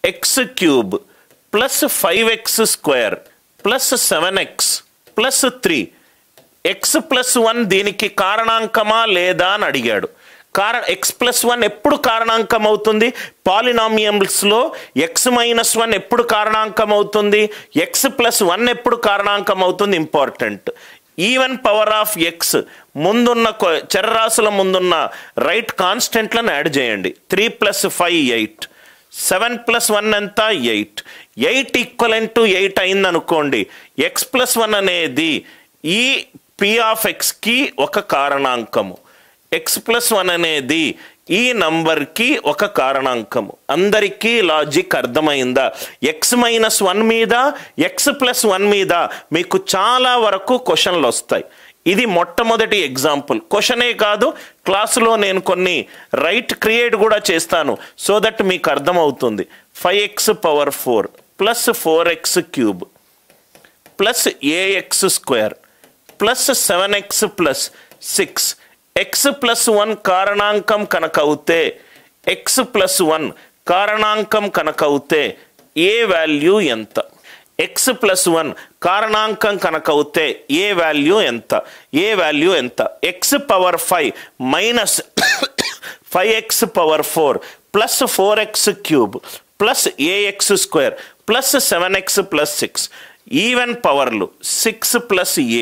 X cube plus five x square plus seven x plus three x plus one దీనికి కారణాంకమా లేదా అని అడిగాడు కారణ ఎక్స్ ప్లస్ వన్ ఎప్పుడు కారణాంకం అవుతుంది పాలినామియమ్స్లో ఎక్స్ మైనస్ వన్ ఎప్పుడు కారణాంకం అవుతుంది ఎక్స్ ప్లస్ వన్ ఎప్పుడు కారణాంకం అవుతుంది important even power of x ముందున్న కొ- చరరాశుల ముందున్న రైట్ కాన్స్టెంట్లను యాడ్ చేయండి three plus five eight seven plus one ఎంత eight eight equivalent to eight అయింది అనుకోండి ఎక్స్ ప్లస్ వన్ అనేది ఈ పి ఆఫ్ ఎక్స్కి ఒక కారణాంకము ఎక్స్ ప్లస్ వన్ అనేది ఈ నంబర్కి ఒక కారణాంకము అందరికీ లాజిక్ అర్థమైందా ఎక్స్ మైనస్ వన్ మీద ఎక్స్ ప్లస్ వన్ మీద మీకు చాలా వరకు క్వశ్చన్లు వస్తాయి ఇది మొట్టమొదటి ఎగ్జాంపుల్ క్వశ్చనే కాదు క్లాసులో నేను కొన్ని రైట్ క్రియేట్ కూడా చేస్తాను సో దట్ మీకు అర్థమవుతుంది five x power four plus four x cube plus a x square plus seven x plus six x plus one కారణాంకం కనుక అవుతే ఎక్స్ ప్లస్ వన్ కారణాంకం కనుక అవుతే ఏ వాల్యూ ఎంత ఎక్స్ ప్లస్ వన్ కారణాంకం కనుక అవుతే ఏ వాల్యూ ఎంత ఏ వాల్యూ ఎంత x power five minus five x power four plus four x cube plus a x square plus seven x plus six even పవర్లు six plus a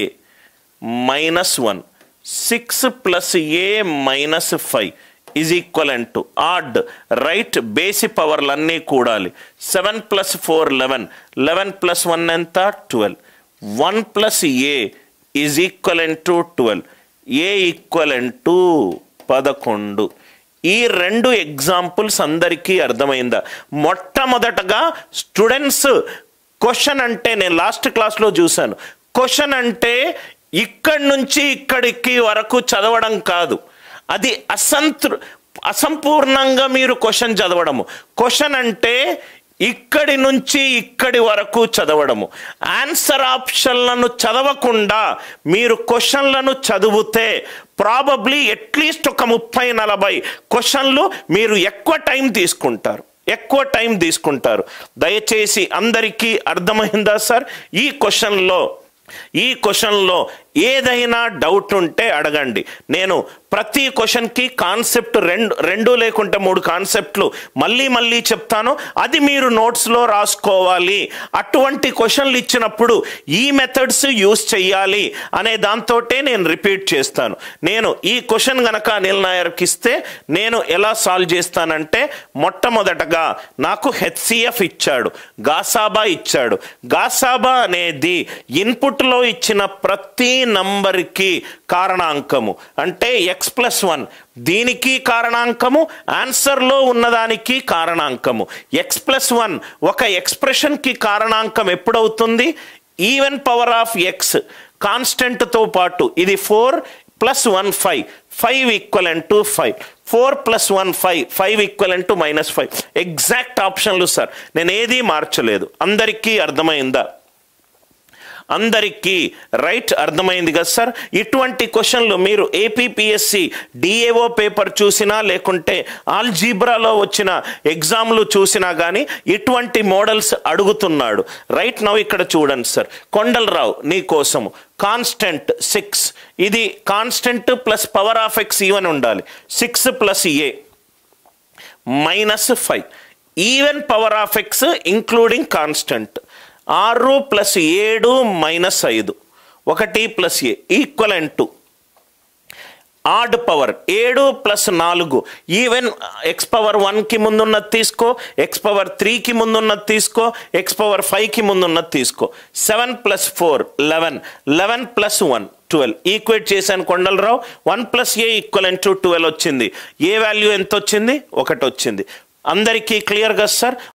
minus one six plus a minus five is equal and to odd right బేసి పవర్లన్నీ కూడాలి seven plus four eleven eleven plus one ఎంత twelve one plus a is equal and to twelve a equal and to పదకొండు ఈ రెండు examples అందరికీ అర్థమైందా మొట్టమొదటగా స్టూడెంట్స్ క్వశ్చన్ అంటే నేను లాస్ట్ క్లాస్లో చూశాను క్వశ్చన్ అంటే ఇక్కడి నుంచి ఇక్కడికి వరకు చదవడం కాదు అది అసంతృ అసంపూర్ణంగా మీరు క్వశ్చన్ చదవడము క్వశ్చన్ అంటే ఇక్కడి నుంచి ఇక్కడి వరకు చదవడము ఆన్సర్ ఆప్షన్లను చదవకుండా మీరు క్వశ్చన్లను చదివితే ప్రాబబ్లీ అట్లీస్ట్ ఒక ముప్పై నలభై క్వశ్చన్లు మీరు ఎక్కువ టైం తీసుకుంటారు ఎక్కువ టైం తీసుకుంటారు దయచేసి అందరికీ అర్థమైందా సార్ ఈ క్వశ్చన్లో ఈ క్వశ్చన్లో ఏదైనా డౌట్ ఉంటే అడగండి నేను ప్రతి క్వశ్చన్కి కాన్సెప్ట్ రెండు రెండు లేకుంటే మూడు కాన్సెప్ట్లు మళ్ళీ మళ్ళీ చెప్తాను అది మీరు నోట్స్లో రాసుకోవాలి అటువంటి క్వశ్చన్లు ఇచ్చినప్పుడు ఈ మెథడ్స్ యూస్ చేయాలి అనే దాంతోటే నేను రిపీట్ చేస్తాను నేను ఈ క్వశ్చన్ గనక అనిల్ నాయర్కి ఇస్తే నేను ఎలా సాల్వ్ చేస్తానంటే మొట్టమొదటగా నాకు హెచ్సిఎఫ్ ఇచ్చాడు గాసాబా ఇచ్చాడు గాసాబా అనేది ఇన్పుట్లో ఇచ్చిన ప్రతి నంబర్కి కారణాంకము అంటే ఎక్స్ ప్లస్ వన్ దీనికి కారణాంకము ఆన్సర్లో ఉన్నదానికి కారణాంకము ఎక్స్ ప్లస్ వన్ ఒక ఎక్స్ప్రెషన్కి కారణాంకం ఎప్పుడవుతుంది ఈవెన్ పవర్ ఆఫ్ ఎక్స్ కాన్స్టెంట్తో పాటు ఇది four plus one five five equal to five four plus one five five equal to minus five exact ఆప్షన్లు సార్ నేను ఏదీ మార్చలేదు అందరికీ అర్థమైందా అందరికీ రైట్ అర్థమైంది కదా సార్ ఇటువంటి క్వశ్చన్లు మీరు ఏపీపీఎస్సి డిఏఓ పేపర్ చూసినా లేకుంటే ఆల్జీబ్రాలో వచ్చిన ఎగ్జామ్లు చూసినా కానీ ఇటువంటి మోడల్స్ అడుగుతున్నాడు రైట్ నవ్ ఇక్కడ చూడండి సార్ కొండలరావు నీ కోసము కాన్స్టెంట్ సిక్స్ ఇది constant plus power of x even ఉండాలి six plus a minus five even power of x including constant ఆరు ప్లస్ ఏడు మైనస్ ఐదు ఒకటి plus a equal to odd power ఏడు ప్లస్ నాలుగు ఈవెన్ ఎక్స్ పవర్ వన్కి ముందున్నది తీసుకో ఎక్స్ పవర్ త్రీకి ముందున్నది తీసుకో ఎక్స్ పవర్ ఫైవ్కి ముందున్నది తీసుకో seven plus four eleven eleven plus one twelve equate చేశాను Kondalarao one plus a equal to twelve వచ్చింది ఏ వాల్యూ ఎంత వచ్చింది ఒకటి వచ్చింది అందరికీ క్లియర్ కదా సార్